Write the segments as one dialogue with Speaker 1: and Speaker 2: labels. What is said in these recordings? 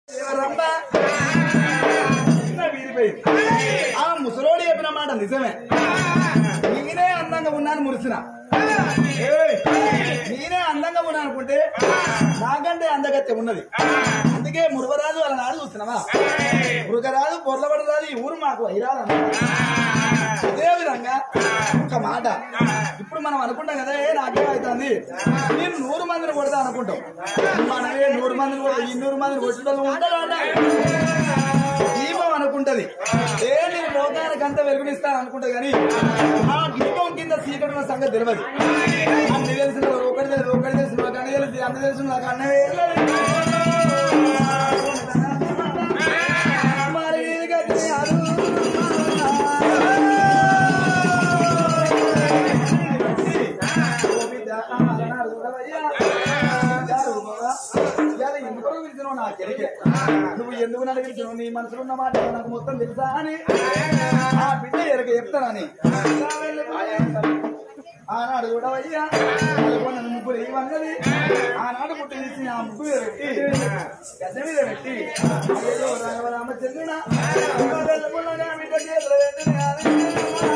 Speaker 1: రంప. చిన్న వీరిపోయింది. ఆ ముసలోడు చెప్పిన మాట నిజమే నేనే అందంగా ఉన్నాను మురిసిన ఏయ్, నేనే అందంగా ఉన్నాను అనుకుంటే నాకంటే అందగత్య ఉన్నది అందుకే మురుగరాజు అలా నాడు చూస్తున్నావా మురుగరాజు పొర్లబడరాదు ఈ ఊరు మాకు వైరాదు అదే విధంగా ఒక మాట ఇప్పుడు మనం అనుకుంటాం కదా ఏ నాకేమవుతుంది నేను నూరు మందిని కొడతా అనుకుంటాం మనమే నూరు మందిని కొడతా ఈ నూరు మందిని కొట్టడం ఉంటారు అన్న దీపం అనుకుంటది ఏ నేను లోకానికి అంత వెలుగునిస్తాను అనుకుంటా కానీ ఆ దీపం కింద సీకటి ఉన్న సంగతి తెలియదు అన్ని తెలిసిన ఒకటి తెలుసు ఒకటి తెలుసు నాకు అన్ని తెలుసు అన్ని తెలుసు నాకు అన్నవే మరి ఇది గతియాలు. ఓ బిడ్డ, అన్నాడు చూడవయ్యా. ఇవాళ ఎందుకు పిలిచినావు నాకు ఎరిగే. నువ్వు ఎందుకు నన్ను పిలిచినావు నీ మనసులో ఉన్న మాట నాకు మొత్తం తెలుసా అని ఆ బిడ్డ ఎరగ చెప్తానని ఆనాడు చూడవయ్యా అదిగో నన్ను ముగ్గురు ఏమన్నది ఆనాడు పుట్టి తీసి ఆ ముగ్గు మీద పెట్టి గద్దె మీద పెట్టి అయ్యో రాఘవ రామచంద్రున వెళ్ళకుండా బిడ్డ చేతులు పెట్టిన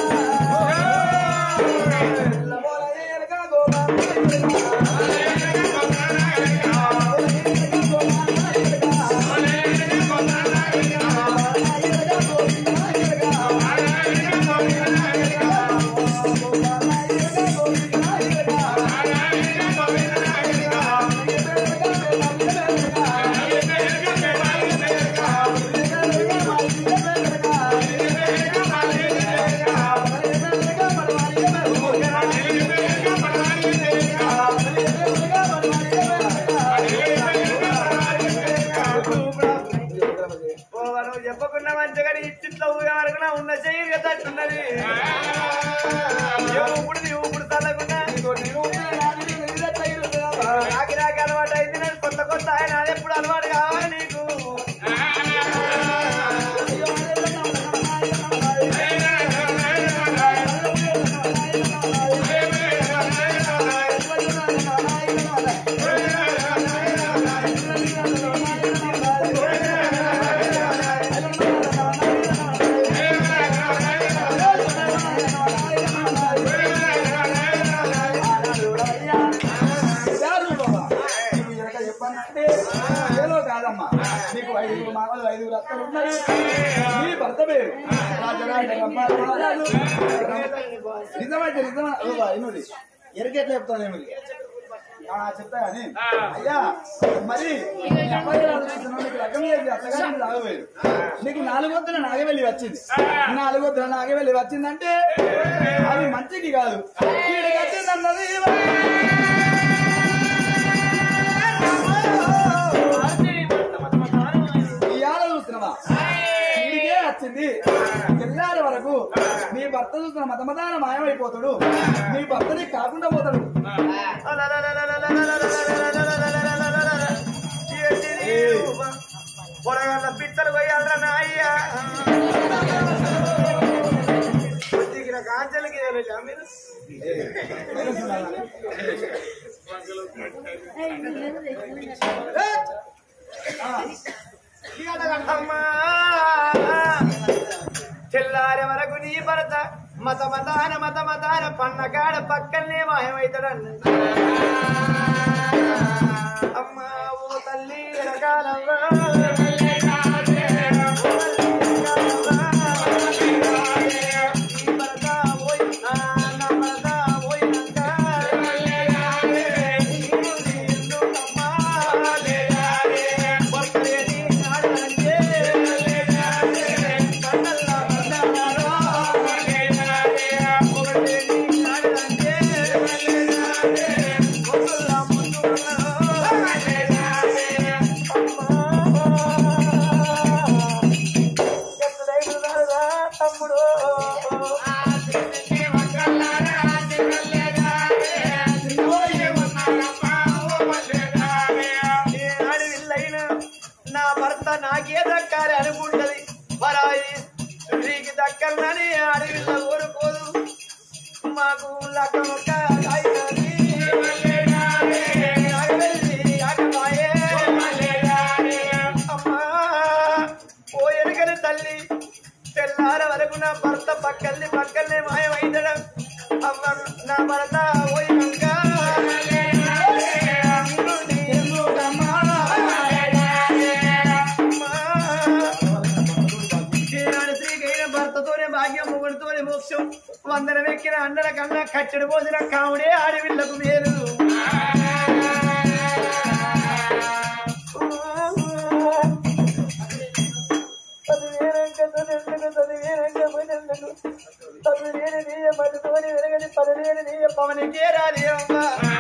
Speaker 2: ఓ మనం చెప్పకుండా మంచిగా ఇచ్చిట్లో ఊగవరకునా ఉన్న చెయ్యి తట్టున్నది ఏ ఊపుడు నీ ఊపుడు తల్లకుండా రాకి రాకి అలవాటు అయింది నేను కొత్త కొత్త ఆయన అది ఎప్పుడు అలవాటు కావాలి నీకు
Speaker 1: చాలు బాబా. నీకు ఎనక చెప్పానంటే ఏదో కాదమ్మా నీకు ఐదుగురు మామలు ఐదుగురు అత్తలు ఉన్నారు నీ భర్త పేరు రాజరాజ రంపాల మహారాజు. నిజమైతే నిజమా ఓ బా, ఇనుడి ఎరకెట్లా చెప్తాను ఏమి చెప్తా కానీ అయ్యా మరి నీ అబ్బాయి రాజు చూసిన నీకు రకం చేసి అత్తగారి రాగవేరు నీకు నాలుగు వద్దున నాగవెల్లి వచ్చింది నాలుగు వద్దున నాగవెల్లి వచ్చిందంటే అది మంచికి కాదు వీడికి వచ్చింది అన్నది ఇవాళ చూస్తున్నావా ఇదిగే వచ్చింది తెల్లారి వరకు నీ భర్త చూసిన మతమదాన మాయమైపోతాడు నీ భర్తని కాకుండా పోతాడు
Speaker 2: పొరగల్ల పిచ్చలు పోయాలరా నాయ్యా దిగిన కాంచెలకి తెలియదా మీరు అమ్మా తెల్లారి వరకు నీ భర్త మత మతాన మత మతాన పన్నకాడ పక్కనే మాయమైతాడన్న అమ్మా ఓ తల్లి రకాలవ్వా తమ్ముడు ఏ అడవిల్లైనా నా భర్త నాకే దక్కాలి అనుకుంటది పరాయి నీకు దక్కనని అడవిల్ల ఊరుకోదు మాకు లక్క ఒక్క కాగితాన్ని అడవిల్లి అడవాయే. అమ్మా వందన వెక్కిన అన్నల కన్నా కట్టెడు పోసిన కావుడే ఆడవిళ్ళకు మేలు పదివేలంక తొలెందుకు, పదివేలంక పదెందుకు, పదివేలు నీయ పట్టుతోని వెలగని పదివేలు నీయ పవనికే రాలి అమ్మ.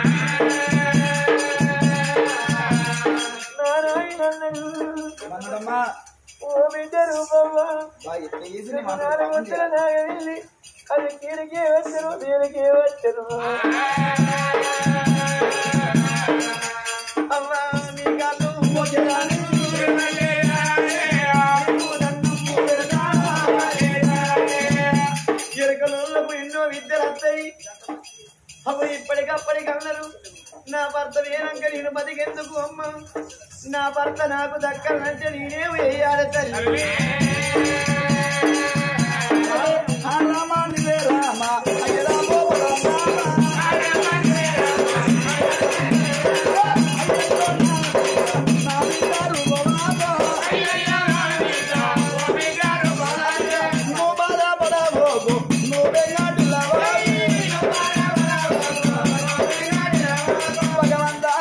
Speaker 2: నారాయణన్నను,
Speaker 1: అన్నాడమ్మా
Speaker 2: ఓ బిడ్డ రూపమ్మ
Speaker 1: బా, ఎట్లా చేసి నీ మాట
Speaker 2: నాలుగు
Speaker 1: పాపం
Speaker 2: వందల
Speaker 1: చేయాలి.
Speaker 2: నాగవెల్లి అది కీడికే వచ్చను దీనికే వచ్చను అమ్మా నీ కళ్ళు మోజరాని ఎరకలోళ్ళకు ఎన్నో విద్యలు వస్తాయి అప్పుడు ఇప్పటికప్పటికి అన్నారు నా భర్త వేరంక నేను బతికెందుకు అమ్మ నా భర్త నాకు దక్కాలంటే నేనే వేయాలి తల్లి
Speaker 1: ఆ రామ నివే రామ అయ్య రామో రామ నా బిడ్డారు గోమాతో నువ్వు బాధపడబోకు నువ్వే నాటులవాయి భగవంతా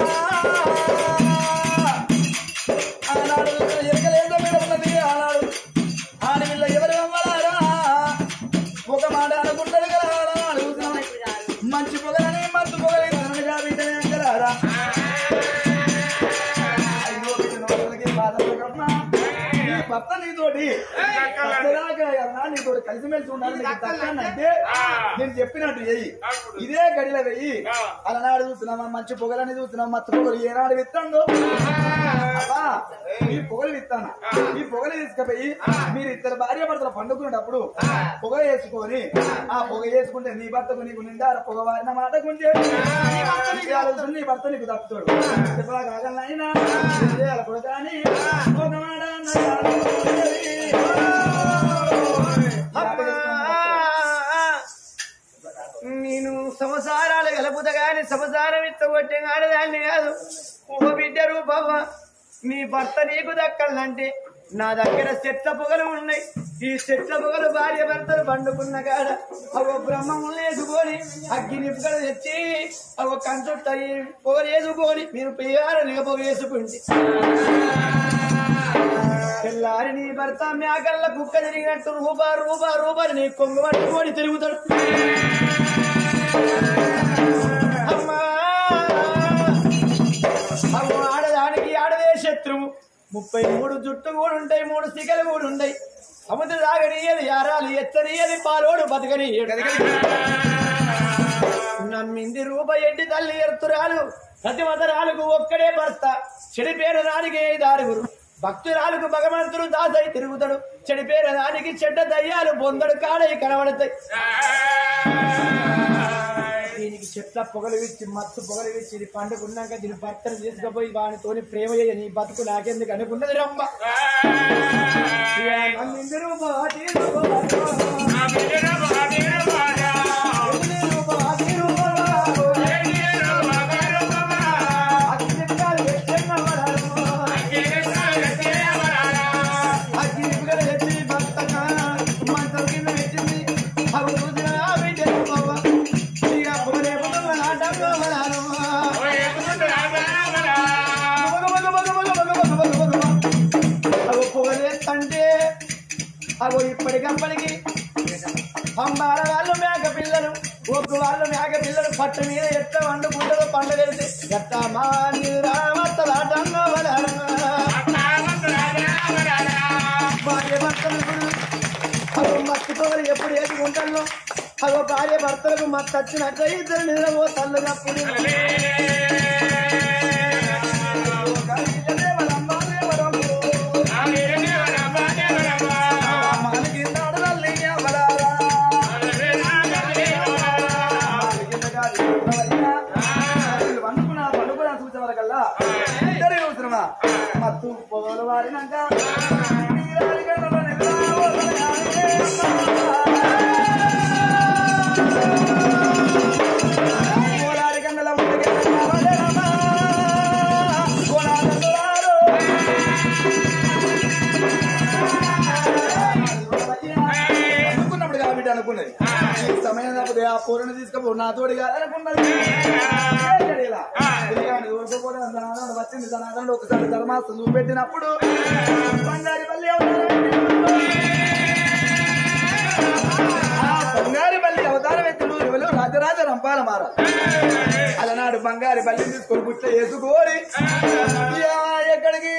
Speaker 1: ఆనాడు ఎరకలేదో మీద ఉన్నది ఆనాడు ఆడవిల్ల ఎవరు అవ్వలారా ఒక మాట అనుకుంటారు కదా అడుగుతున్నాం మంచి పొగలని మంచి పొగలి తనగా బిడ్డని అంటారా అయ్యో బిడ్డ నోట్లకి బాధపడకమ్మా నీ భర్త నీతోటి సత్యదాకా కదా నీతోటి కలిసిమెలిసి ఉండాలి నీకు దక్కానంటే నేను చెప్పినట్టు చెయ్యి ఇదే గడిలో వెయ్యి అలనాడు చూస్తున్నామా మంచి పొగలని చూస్తున్నాం మత్తు పొగలు ఏనాడు విత్తందో అబ్బా, ఈ పొగలు విత్తానా ఈ పొగలు తీసుకుపోయి మీరు ఇద్దరు భార్య భర్తలు పండుకునేటప్పుడు పొగ వేసుకొని ఆ పొగ వేసుకుంటే నీ భర్తకు నీకు నిండా పొగ వారిన మాటకుంటే నీ భర్త నీకు ఆలోచన నీ భర్త నీకు తప్పుతాడు చెప్పలా కాగలనైనా చేయాలి కూడా కానీ ఒక మాట
Speaker 2: నేను సంసారాలు గలుపుతా గాని సంసారం ఇత్తగొట్టే ఆడదాన్ని కాదు ఓ బిడ్డ రూపవ్వ నీ భర్త నీకు దక్కాలంటే నా దగ్గర చెట్ల పొగలు ఉన్నాయి ఈ చెట్ల పొగలు భార్య భర్తలు పండుకున్న కాడ అవ బ్రహ్మము వేసుకొని అగ్గి నిప్పుకలు తెచ్చి అవ కంచుట్ట పొగలు వేసుకొని మీరు పియ్యారనిగా పొగ వేసుకుంటే తెల్లారి నీ భర్త మేకల్ల కుక్క తిరిగినట్టు రూపా రూపా రూపాని నీ కొంగు పట్టుకొని తిరుగుతాడు అమ్మా అమ్మో ఆడదానికి ఆడదే శత్రువు ముప్పై మూడు జుట్టు కూడా ఉంటాయి మూడు సిగలు కూడా ఉంటాయి సముద్ర దాగనీయది యారాలు ఎత్తనీయది పాలోడు బతకనీయడు నమ్మింది రూప ఎడ్డి తల్లి ఎత్తురాలు ప్రతిమతరాలకు ఒక్కడే భర్త చెడిపేరు దానికి ఐదారుగురు భక్తురాలకు భగవంతుడు దాసై తిరుగుతాడు చెడిపేరు దానికి చెడ్డ దయ్యాలు బొందడు కాడై కనబడతాయి దీనికి చెట్ల పొగలు ఇచ్చి మత్తు పొగలు ఇచ్చి ఇది పండుకున్నాక దీని భర్తను తీసుకుపోయి వానితోని ప్రేమ చేయ నీ బతుకు నాకెందుకు అనుకున్నది రమ్మ నమ్మిందిరు బాటి రూప అంటే అగో ఇప్పటికప్పటికి పంబాల వాళ్ళు మేక పిల్లలు ఒక్క వాళ్ళు మేక పిల్లలు పట్టు మీద ఎట్ట వండుకుంటారో పండు తెలిసి ఎట్ట మా రామత్తలాటంగా భార్య భర్తలు ఇప్పుడు అగో మత్తు పొగలు ఎప్పుడు ఏదుకుంటాను అగో భార్య భర్తలకు మత్తు వచ్చినట్టు ఇద్దరు నిద్రపో తల్లునప్పుడు
Speaker 1: మత్తు పొగలు వారినాక కోలారి కన్నల ముందుకే కోలారు అనుకున్నప్పుడు కాబట్టి అనుకున్నది ఈ సమయం పూరణ తీసుకపో నా తోడి కాదనుకున్నది ఇలా. పిల్లగాడిని ఊరుకోపోతే సనాతనుడు వచ్చింది సనాతనుడు ఒకసారి ధర్మాస్తం చూపెట్టినప్పుడు బంగారి పల్లి బంగారి పల్లి అవతారం ఎత్తుడు ఎవరు రాజరాజ రంపాల మార అలనాడు బంగారి పల్లి తీసుకొని పుట్ట వేసుకోరి యా, ఎక్కడికి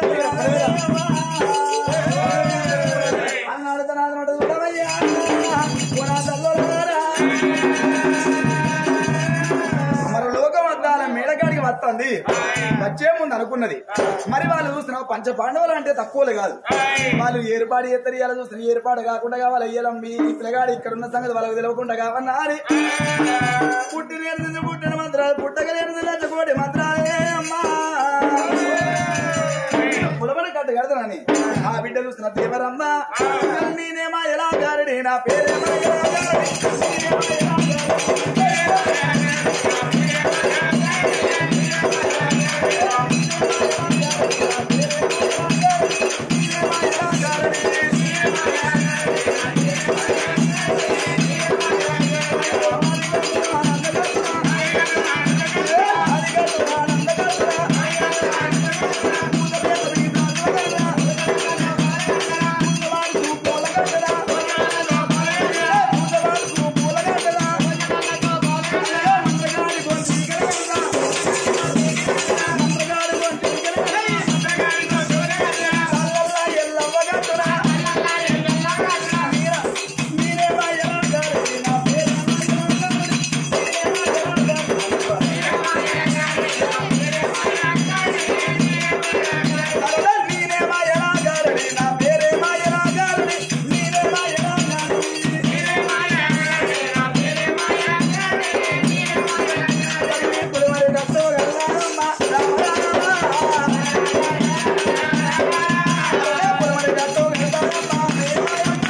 Speaker 1: అన్నాడు తనాడు చూడవయ్యా ఓ నా తల్లోలారా. మరి లోకం అద్దాల మేడకాడికి వస్తుంది వచ్చే ముందు అనుకున్నది మరి వాళ్ళు చూసిన పంచ పాండవులు అంటే తక్కువలే కాదు వాళ్ళు ఏర్పాటు ఎత్తరి ఇలా చూసిన ఏర్పాటు కాకుండా కావాలి అయ్యలం మీ పిల్లగాడు ఇక్కడ ఉన్న సంగతి వాళ్ళకి తెలియకుండా కావన్నా అని పుట్టిన ఎనిమిది పుట్టిన మంత్రాలు పుట్టగల ఎనిమిది లచ్చకోటి మంత్రాలే అమ్మా పులమని కట్టు కడతానని ఆ బిడ్డ చూసిన దేవరమ్మ నేనేమా ఎలా గారడి నా పేరేమా ఎలా గారడి నేనేమా ఎలా నేనేమా ఎలా గారడి నా పేరేమా ఎలా గారడి నేనేమా ఎలా గారడి పులిమరి కట్టు గల్లారమ్మ రామ రామ. పులిమరి కట్టు గల్లారమ్మ ప్రేమయమ్మ.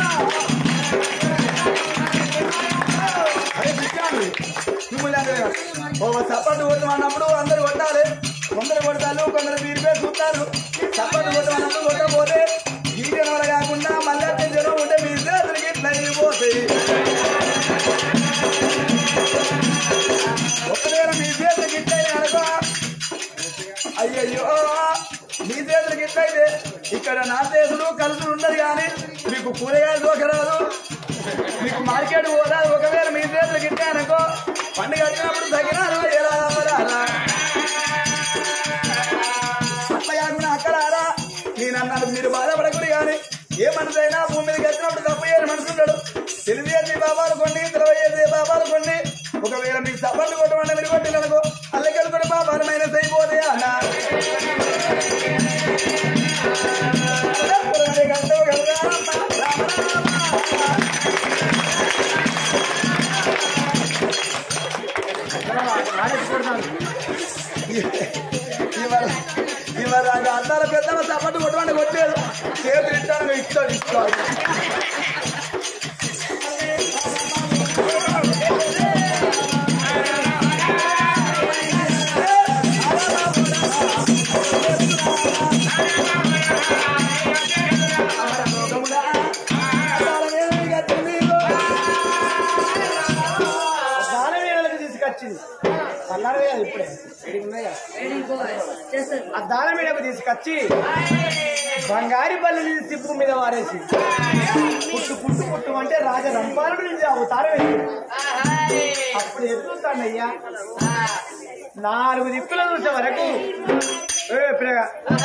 Speaker 1: అరే బిడ్డాలు, మిమ్మల్ని అందరూ ఓ చప్పట్లు కొట్టమన్నప్పుడు అందరు కొట్టాలి కొందరు కొడతారు కొందరు వీరి పేరు చూస్తారు చప్పట్లు కొట్టమన్నప్పుడు కొట్టకపోతే గీటల వల్ల కాకుండా మళ్ళీ జనం ఉంటే మీ చేతులకి ఇట్లా అయిపోతాయి ఒకవేళ మీ చేతులకి ఇట్లయితే అనుకో అయ్యయ్యో మీ చేతులకి ఇట్లయితే ఇక్కడ నా చేతులు కలుసులు ఉండదు కానీ మీకు కూరగాయలు దోకరాదు మీకు మార్కెట్ పోరాదు ఒకవేళ మీ చేతులకి ఇట్టే అనుకో పండుగ వచ్చినప్పుడు తగినారు ఎలా అమ్మరారా అట్లా కాకుండా అక్కడారా నేను అన్నాడు మీరు బాధపడకూడదు కానీ ఏ మనసు అయినా భూమి మీదకి వచ్చినప్పుడు తప్పు చేయని మనసు ఉంటాడు తెలియజేసి బాబాలు కొన్ని తెలియజేసి బాబాలు కొన్ని ఒకవేళ మీకు సపర్లు కొట్టమని మీరు కొట్టిననుకో అల్లకెళ్ళుకుని బాబాలు మైనస్ అయిపోతే అన్నా గంటో గంటో రామ రామ ఇవాళ ఇవాళ నాకు అద్దాల పెద్ద సపట్టు కొట్టమంటే కొట్టలేదు చేతులు ఇస్తాను ఇస్తాడు ఇస్తాడు
Speaker 2: దానం వేలకు తీసుకొచ్చింది అన్నారు కదా ఇప్పుడే ఈడికి ఉన్నాయి కదా. ఆ దానం మీడకు తీసుకొచ్చి బంగారి బల్లి తీసి భూమి మీద వారేసి పుట్టు పుట్టు పుట్టు అంటే రాజ రంపాలను నుంచి అవతారం ఎత్తిండు. అప్పుడు ఎత్తుతానయ్యా నాలుగు దిక్కులు చూసే వరకు ఏ పిల్లగా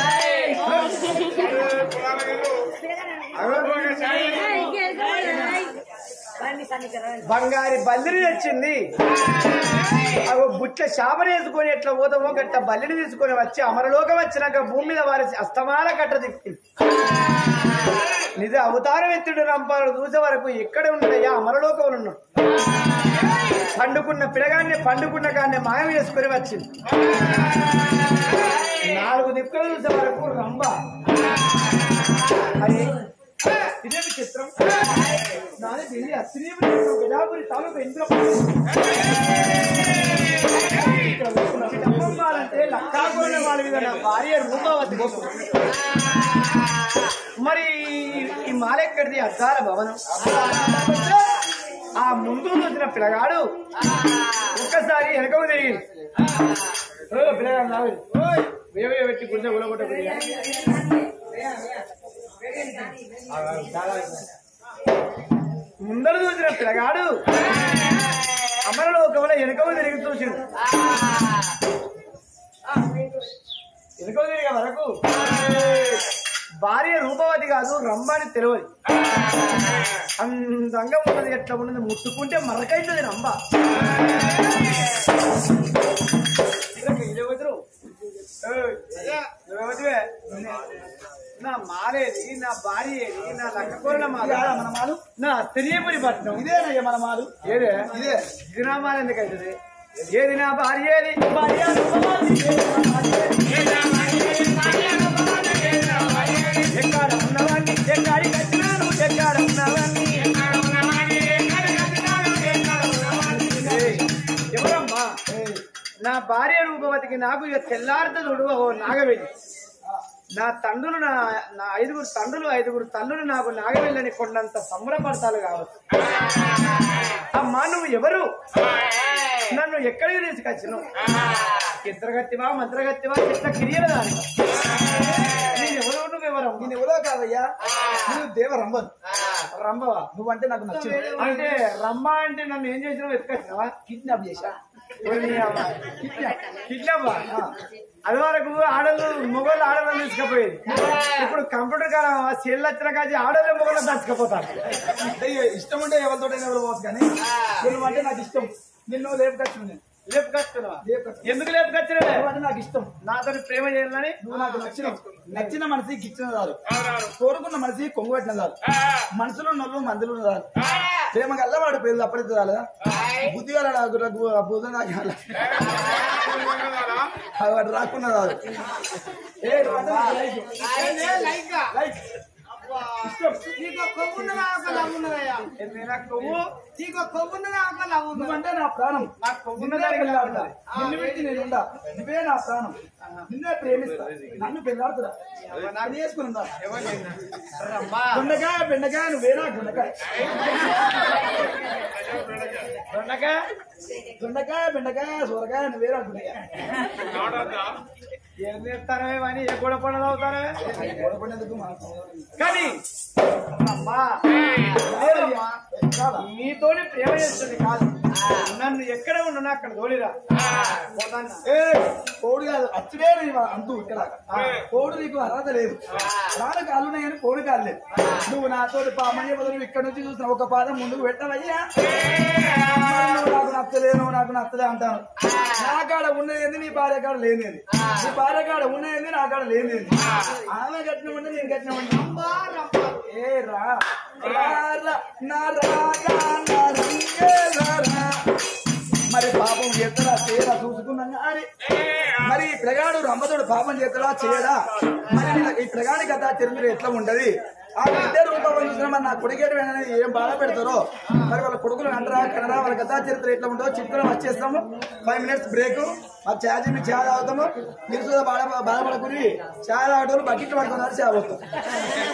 Speaker 2: బంగారి బల్లిని తెచ్చింది అవి బుట్ట శాపనేసుకొని ఎట్లా పోతామో గట్ట బల్లిని తీసుకొని వచ్చి అమరలోకం వచ్చినాక భూమి మీద వారి అస్తమాన కట్ట తిప్పి నిజ అవతారం ఎత్తుడు రంపాలు చూసే వరకు ఎక్కడ ఉన్నాడయ్యా అమరలోకంలో ఉన్నాడు పండుకున్న పిల్లగాన్ని పండుకున్న కాన్ని మాయం చేసుకొని వచ్చింది నాలుగు దిక్కులు చూసే వరకు రంభ అరే ఇదేమి చిత్రం నాది ఢిల్లీ అశ్రీపురి గజాపురి తాలూకు ఇంద్రపురి అంటే లక్కాకోణ వాళ్ళ మీద నా భార్య రూపవతి మరి ఈ మాల ఎక్కడిది అద్దాల భవనం ఆ ముందు చూసిన పిల్లగాడు ఒక్కసారి వెనకకు తిరిగి ఓ పిల్లగాడు నావి వేవే పెట్టి గుండె ఉలగొట్ట ముందర చూసిన పిల్లగాడు అమరలో ఒకవేళ వెనకకు తిరిగి చూసిండు వెనుకకు తిరిగే వరకు భార్య రూపవతి కాదు రంబాని తెలియదు అందంగా ఉన్నది ఎట్లా ఉన్నది ముట్టుకుంటే మరకైతుంది రంబ నువ్వెవరివే? నా మాలేది నా భార్య ఏది నా లక్కకూరల మాల
Speaker 1: ఇదేనా మన మాలు
Speaker 2: నా తెలియపురి పట్నం
Speaker 1: ఇదేనయ్య మన మాలు
Speaker 2: ఏదే
Speaker 1: ఇదే
Speaker 2: ఇది నా మాల ఎందుకైతుంది ఏది నా భార్య ఏది భార్య రూపవతి, ఏది నా భార్య ఏది? ఎక్కడ ఉన్నవాణ్ణి ఎక్కడికి వచ్చినాను ఎక్కడ ఉన్నవాణ్ణి ఏయ్, ఎవరమ్మా నా భార్య రూపవతికి నాకు ఇక తెల్లారితో చూడు ఓ నాగవెల్లి నా తండ్రులు నా నా ఐదుగురు తండ్రులు ఐదుగురు తల్లులు నాకు నాగవెల్లని కొండంత సంబరపడతాలు కావచ్చు అమ్మా నువ్వు ఎవరు నన్ను ఎక్కడికి తీసుకొచ్చినావు చిత్రగత్తివా మంత్రగత్తివా చిత్ర కిరియల దాని నేను ఎవరు నువ్వెవరం
Speaker 1: నేను ఎవరో కాదయ్యా నువ్వు దేవ రంబన్
Speaker 2: రంభవా
Speaker 1: నువ్వంటే నాకు నచ్చింది
Speaker 2: అంటే రమ్మ అంటే నన్ను ఏం చేసినావు ఎత్తుకొచ్చినావా
Speaker 1: కిడ్నాప్ చేశా
Speaker 2: కిడ్నాపా అది వరకు ఆడలు మొగోళ్ళు ఆడలు తీసుకుపోయేది ఇప్పుడు కంప్యూటర్ కాలం సెల్ వచ్చిన కాచి ఆడలే మొగోళ్ళు దచ్చుకపోతారు
Speaker 1: అంటే ఇష్టం ఉంటే ఎవరితోటైనా ఎవరు పోవచ్చు కానీ నువ్వు అంటే నాకు ఇష్టం నిన్ను లేపుకొచ్చు నేను
Speaker 2: లేపుకొస్తున్నావా
Speaker 1: లేపుకొచ్చు
Speaker 2: ఎందుకు లేపుకొచ్చినవే
Speaker 1: నువ్వు అంటే నాకు ఇష్టం
Speaker 2: నాతో ప్రేమ చేయాలని
Speaker 1: నువ్వు నాకు నచ్చిన నచ్చిన మనసి ఇచ్చిన చాలు కోరుకున్న మనసి కొంగు పెట్టిన చాలు మనసులో నల్లు మందులు చాలు ప్రేమ గల్లవాడు పేరు అప్పుడైతే చాలు బుద్ధి గల బుద్ధ నాకు చాలు. వాడు రాకున్న చాలు ఏ నువ్వు అంటే నాకు లైక్. లైక్.
Speaker 2: ఏమైనా కొవ్వు
Speaker 1: నువ్వంటే నా ప్రాణం
Speaker 2: నాకు కొవ్వు
Speaker 1: నిన్నే పెళ్ళాడుతా నిన్ను పెట్టి నేను ఉండా నువ్వే నా ప్రాణం నిన్నే ప్రేమిస్తా నన్ను పెళ్ళాడుతురా నాకు చేసుకుందా
Speaker 2: రమ్మా
Speaker 1: గుండకాయ బెండకాయ నువ్వేనా గుండకాయ
Speaker 2: దొండకాయ
Speaker 1: దొండకాయ బెండకాయ సొరకాయ నువ్వేరా గుండకాయ
Speaker 2: ఏం చేస్తారో అని ఏ గొడవ పనులు అవుతారో
Speaker 1: గొడవపడేందుకు మా
Speaker 2: కానీ అమ్మా లేదమ్మా నీతోని ప్రేమ చేస్తుంది కాదు నన్ను ఎక్కడ ఉండను అక్కడ తోలిరా పోతాన్నా.
Speaker 1: ఏ కోడి కాదు అచ్చుడే నీ అంతు ఇక్కడ కోడు నీకు అర్హత లేదు రాను కాళ్ళు ఉన్నాయని కోడి కాదు లేదు నువ్వు నాతో పామయ్య బదులు ఇక్కడ నుంచి చూసిన ఒక పాదం ముందుకు పెట్టవయ్యా నువ్వు నాకు నచ్చలే నువ్వు నాకు నచ్చలే అంటాను నా కాడ ఉన్నది నీ భార్య కాడ లేనిది నీ భార్య కాడ ఉన్నది నా కాడ లేనిది ఆమె కట్టిన ఉంటే నేను కట్టిన ఉంటే ఏ రా రా, రా, నా రాగా నా రంగేలా రా. మరి పాపం చేస్తాడా చేయడా చూసుకున్నాం కానీ మరి ఈ ప్రగాడు రంభతోడు పాపం చేస్తాడా చేయడా మరి వీళ్ళ- ఈ ప్రగాడి కథ చరిత్ర ఎట్లా ఉంటది ఆ బిడ్డ రూపం చూసిన మరి నా కొడుకేటి వెంటనే ఏం బాధ పెడతారో మరి వాళ్ళ కొడుకులు అంటారా కనరా వాళ్ళ కథా చరిత్ర ఎట్లా ఉంటుందో చిత్రం వచ్చేస్తాము ఫైవ్ మినిట్స్ బ్రేక్ మా ఛాయ్ మీ ఛాయ్ తాగుతాము మీరు కూడా బాధ బాధపడకుని ఛాయ్ తాగటం బకెట్ పడుతున్నారు ఛాయ్ పోతాం